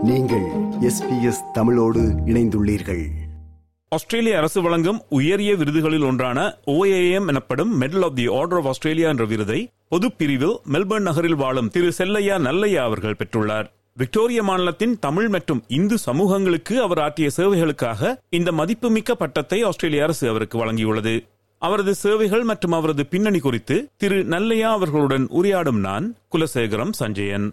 நீங்கள் எஸ்பிஎஸ் தமிழோடு இணைந்துள்ளீர்கள் ஆஸ்திரேலிய அரசு வழங்கும் உயரிய விருதுகளில் ஒன்றான OAM எனப்படும் medal of the order of Australia என்ற விருதை பொது பிரிவில் மெல்பர்ன் நகரில் வாழும் திரு செல்லையா நல்லையா அவர்கள் பெற்றுள்ளார் விக்டோரிய மாநிலத்தின் தமிழ் மற்றும் இந்து சமூகங்களுக்கு அவர் ஆற்றிய சேவைகளுக்காக இந்த மதிப்புமிக்க பட்டத்தை ஆஸ்திரேலிய அரசு அவருக்கு வழங்கியுள்ளது அவரது சேவைகள் மற்றும் அவரது பின்னணி குறித்து திரு நல்லையா அவர்களுடன் உரையாடும் நான் குலசேகரம் சஞ்சயன்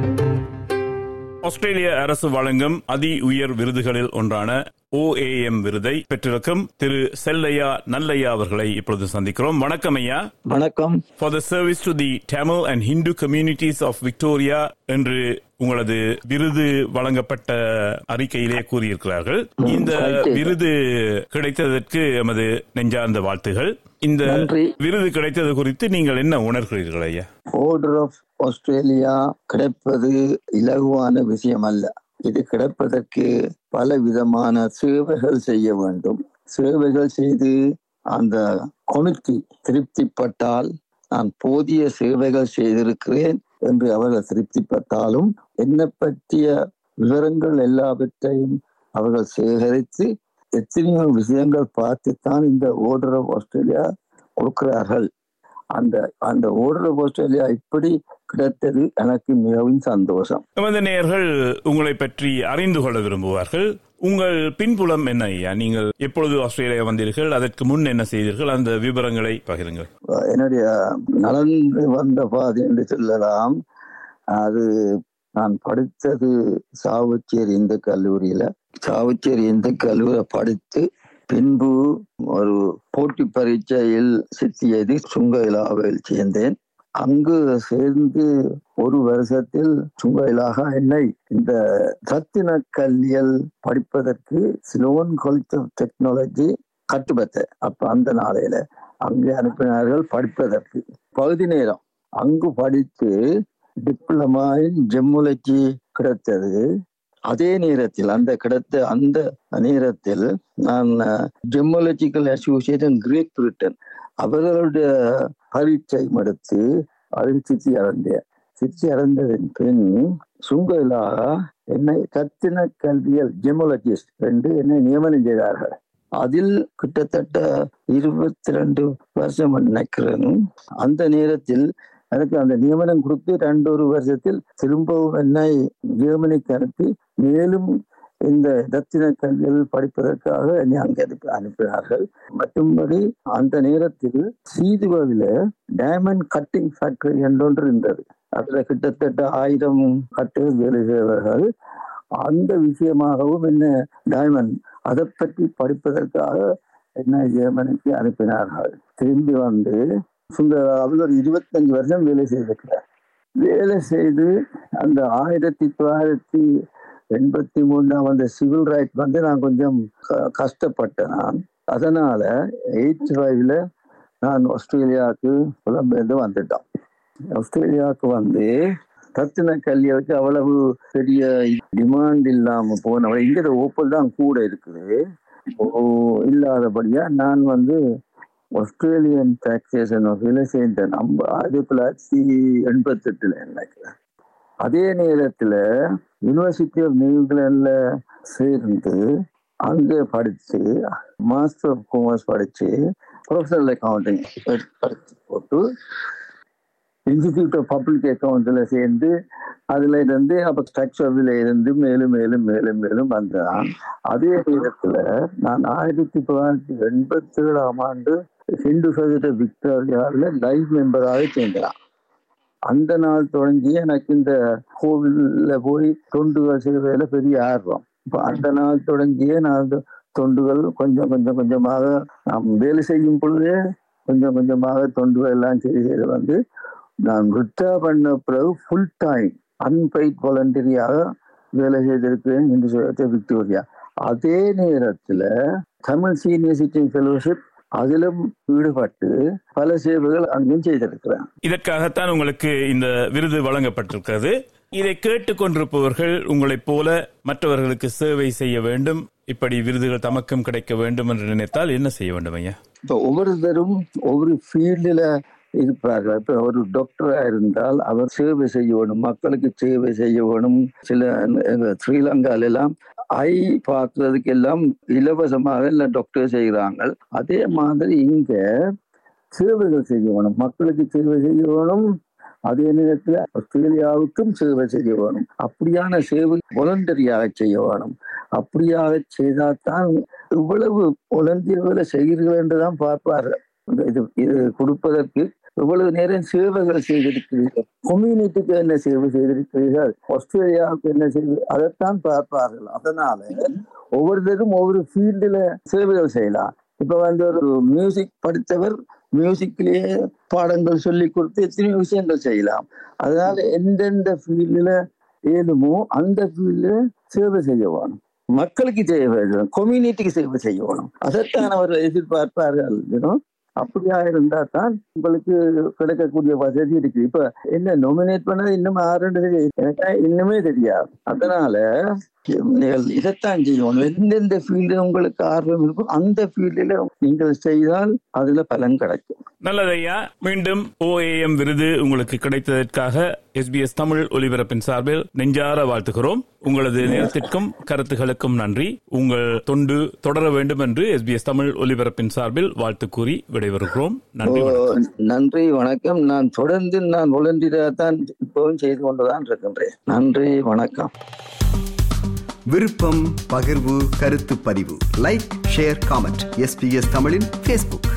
ஆஸ்திரேலிய அரசு வழங்கும் அதி உயர் விருதுகளில் ஒன்றான OAM விருதை பெற்றிருக்கும் திரு செல்லையா நல்லையா அவர்களை இப்பொழுது சந்திக்கிறோம் வணக்கம் ஐயா வணக்கம் for the service to the Tamil and Hindu communities of Victoria என்று உங்களது விருது வழங்கப்பட்ட அறிக்கையிலே கூறியிருக்கிறார்கள் இந்த right. விருது கிடைத்ததற்கு எமது நெஞ்சார்ந்த வாழ்த்துகள் இந்த நன்றி. விருது கிடைத்தது குறித்து நீங்கள் என்ன உணர்கிறீர்கள் ஐயா ஆர்டர் ஆஃப் ஆஸ்திரேலியா கிடைப்பது இலகுவான விஷயம் அல்ல இது கிடைப்பதற்கு பல விதமான சேவைகள் செய்ய வேண்டும் சேவைகள் செய்து அந்த கொமிட்டி திருப்திப்பட்டால் நான் போதிய சேவைகள் செய்திருக்கிறேன் என்று அவர்கள் திருப்திப்பட்டாலும் என்னை பற்றிய விவரங்கள் எல்லாவற்றையும் அவர்கள் சேகரித்து எத்தனையோ விஷயங்கள் பார்த்துத்தான் இந்த ஓர்டர் ஆஃப் ஆஸ்திரேலியா கொடுக்கிறார்கள் அந்த அந்த ஓர்டர் ஆஃப் ஆஸ்திரேலியா இப்படி கிடைத்தது எனக்கு மிகவும் சந்தோஷம் எமது நேயர்கள் உங்களை பற்றி அறிந்து கொள்ள விரும்புவார்கள் உங்கள் பின்புலம் என்ன ஐயா நீங்கள் எப்பொழுது ஆஸ்திரேலியா வந்தீர்கள் அதற்கு முன் என்ன செய்தீர்கள் அந்த விவரங்களை பகிருங்கள் என்னுடைய நடந்து வந்த பாதை என்று சொல்லலாம் அது நான் படித்தது சாவச்சேரி இந்து கல்லூரியில சாவச்சேரி இந்து கல்லூரியில படித்து பின்பு ஒரு போட்டி பரீட்சையில் சித்தியது சுங்கயிலாவில் சேர்ந்தேன் அங்கு சேர்ந்து ஒரு வருஷத்தில் சுங்கயிலாக என்னை இந்த ரத்தின கல்வியல் படிப்பதற்கு சிலோன் காலேஜ் ஆஃப் டெக்னாலஜி கட்டுப்பத்தேன் அப்ப அந்த நாளையில அங்கே அனுப்பினார்கள் படிப்பதற்கு பகுதி நேரம் அங்கு படித்து டிப்ளமா இன் ஜெம்முலஜி கிடைத்தது அதே நேரத்தில் அந்த கிடைத்த அந்த நேரத்தில் நான் ஜெம்மோலஜிக்கல் அசோசியேஷன் கிரேட் பிரிட்டன் அவர்களுடைய பரீட்சை எடுத்து அதில் சித்தி அடைந்தேன் சித்தி அடைந்ததன் பின் சுங்கலாக என்னை கத்தின கல்வியல் ஜெமோலஜிஸ்ட் என்று என்னை நியமனம் செய்தார்கள் அதில் கிட்டத்தட்ட இருபத்தி ரெண்டு வருஷம் நினைக்கிறேன் அந்த நேரத்தில் எனக்கு அந்த நியமனம் கொடுத்து ரெண்டு ஒரு வருஷத்தில் திரும்பவும் என்னை ஜெர்மனிக்கு அனுப்பி மேலும் இந்த தத்தின கல்வியில் படிப்பதற்காக என்னை அங்கே அனுப்பி அனுப்பினார்கள் மற்றும்படி அந்த நேரத்தில் சீதுவாவில டைமண்ட் கட்டிங் ஃபேக்டரி என்றொன்று இருந்தது அதுல கிட்டத்தட்ட ஆயிரம் கட்டு வேலை செய்தவர்கள் அந்த விஷயமாகவும் என்ன டைமண்ட் அதை பற்றி படிப்பதற்காக என்ன ஜெர்மனிக்கு அனுப்பினார்கள் திரும்பி வந்து சுந்தராவில் ஒரு இருபத்தஞ்சு வருஷம் வேலை செய்திருக்கிறார் வேலை செய்து அந்த ஆயிரத்தி தொள்ளாயிரத்தி எண்பத்தி மூணாம் அந்த சிவில் ரைட் வந்து நான் கொஞ்சம் க- கஷ்டப்பட்டேன் நான் அதனால எயிட் ஃபைவ்ல நான் ஆஸ்திரேலியாவுக்கு புலம்பெயர்ந்து வந்துட்டோம் ஆஸ்திரேலியாவுக்கு வந்து ரத்தின கல்விக்கு அவ்வளவு பெரிய டிமாண்ட் இல்லாம போன இங்க ஓப்பல் தான் கூட இருக்குது ஓ இல்லாதபடியா நான் வந்து ஆஸ்திரேலியன் டாக்ஸேஷன் வேலை சேர்ந்தேன் நம்ம ஆயிரத்தி தொள்ளாயிரத்தி எண்பத்தி எட்டுல நினைக்கிறேன் அதே நேரத்துல யூனிவர்சிட்டி ஆஃப் நியூசிலாந்துல சேர்ந்து அங்கே படிச்சு மாஸ்டர் ஆஃப் காமர்ஸ் படிச்சு ப்ரொஃபஷனல் அக்கௌண்டிங் படிச்சு போட்டு இன்ஸ்டிடியூட் ஆஃப் பப்ளிக் அக்கௌண்ட்ல சேர்ந்து அதுல இருந்து அப்ப ஸ்ட்ரக்சர்ல இருந்து மேலும் மேலும் மேலும் மேலும் வந்தான் அதே நேரத்துல நான் ஆயிரத்தி தொள்ளாயிரத்தி எண்பத்தி ஏழாம் ஆண்டு ஹிந்து சொசைட்டி விக்டோரியாவில் லைவ் மெம்பராக சேர்ந்தான் அந்த நாள் தொடங்கி எனக்கு இந்த கோவில்ல போய் தொண்டுகள் செய்வதில் பெரிய ஆர்வம் இப்போ அந்த நாள் தொடங்கியே நான் அந்த தொண்டுகள் கொஞ்சம் கொஞ்சம் கொஞ்சமாக நாம் வேலை செய்யும் பொழுதே கொஞ்சம் கொஞ்சமாக தொண்டுகள் எல்லாம் செய்து செய்து வந்து நான் ரிட்டையர் பண்ண பிறகு ஃபுல் டைம் அன்பெய்ட் வாலண்டரியாக வேலை செய்திருக்கிறேன் என்று சொல்லிட்டு விக்டோரியா அதே நேரத்துல தமிழ் சீனியர் சிட்டிசன் ஃபெலோஷிப் அதிலும் ஈடுபட்டு பல சேவைகள் அங்கேயும் செய்திருக்கிறேன் இதற்காகத்தான் உங்களுக்கு இந்த விருது வழங்கப்பட்டிருக்கிறது இதை கேட்டுக்கொண்டிருப்பவர்கள் உங்களைப் போல மற்றவர்களுக்கு சேவை செய்ய வேண்டும் இப்படி விருதுகள் தமக்கும் கிடைக்க வேண்டும் என்று நினைத்தால் என்ன செய்ய வேண்டும் ஐயா இப்போ ஒவ்வொருத்தரும் ஒவ்வொரு ஃபீல்டில் இருப்பார்கள் இப்ப ஒரு டாக்டரா இருந்தால் அவர் சேவை செய்யணும் மக்களுக்கு சேவை செய்யணும் சில எங்க ஸ்ரீலங்கால எல்லாம் ஐ பார்க்கறதுக்கு எல்லாம் இலவசமாக எல்லாம் டாக்டர் செய்கிறாங்க அதே மாதிரி இங்க சேவைகள் செய்யணும் மக்களுக்கு சேவை செய்யணும் அதே நேரத்தில் ஆஸ்திரேலியாவுக்கும் சேவை செய்ய வேணும் அப்படியான சேவை வாலண்டரியாக செய்ய வேணும் அப்படியாக செய்தால்தான் இவ்வளவு வாலண்டியர்களை செய்கிறீர்கள் என்றுதான் பார்ப்பார்கள் இது இது கொடுப்பதற்கு இவ்வளவு நேரம் சேவைகள் செய்திருக்கிறீர்கள் கம்யூனிட்டிக்கு என்ன சேவை செய்திருக்கிறீர்கள் ஆஸ்திரேலியாவுக்கு என்ன செய்து அதைத்தான் பார்ப்பார்கள் அதனால ஒவ்வொருத்தரும் ஒவ்வொரு ஃபீல்டுல சேவைகள் செய்யலாம் இப்ப வந்து ஒரு மியூசிக் படித்தவர் மியூசிக்லயே பாடங்கள் சொல்லி கொடுத்து எத்தனையோ விஷயங்கள் செய்யலாம் அதனால எந்தெந்த ஃபீல்டுல ஏழுமோ அந்த ஃபீல்டுல சேவை செய்ய வேணும் மக்களுக்கு சேவை செய்யணும் கம்யூனிட்டிக்கு சேவை செய்ய வேணும் அதைத்தான் அவர்கள் எதிர்பார்ப்பார்கள் அப்படியா இருந்தா தான் உங்களுக்கு கிடைக்கக்கூடிய வசதி இருக்கு இப்ப என்ன நொமினேட் பண்ணது இன்னும் ஆறுன்றது எனக்கு இன்னுமே தெரியாது அதனால நீங்கள் இதைத்தான் செய்யணும் எந்தெந்த ஃபீல்டு உங்களுக்கு ஆர்வம் இருக்கும் அந்த ஃபீல்டில் நீங்கள் செய்தால் அதுல பலன் கிடைக்கும் நல்லதையா மீண்டும் ஓஏஎம் விருது உங்களுக்கு கிடைத்ததற்காக எஸ்பிஎஸ் தமிழ் ஒலிபரப்பின் சார்பில் நெஞ்சார வாழ்த்துகிறோம் உங்களது நேரத்திற்கும் கருத்துகளுக்கும் நன்றி உங்கள் தொண்டு தொடர வேண்டும் என்று எஸ்பிஎஸ் தமிழ் ஒலிபரப்பின் சார்பில் வாழ்த்து கூறி விடைபெறுகிறோம் நன்றி நன்றி வணக்கம் நான் தொடர்ந்து நான் வாலண்டியராக தான் இப்பவும் செய்து கொண்டுதான் இருக்கின்றேன் நன்றி வணக்கம் விருப்பம் பகிர்வு கருத்து பதிவு லைக் ஷேர் காமெண்ட் எஸ்பிஎஸ் தமிழின் பேஸ்புக்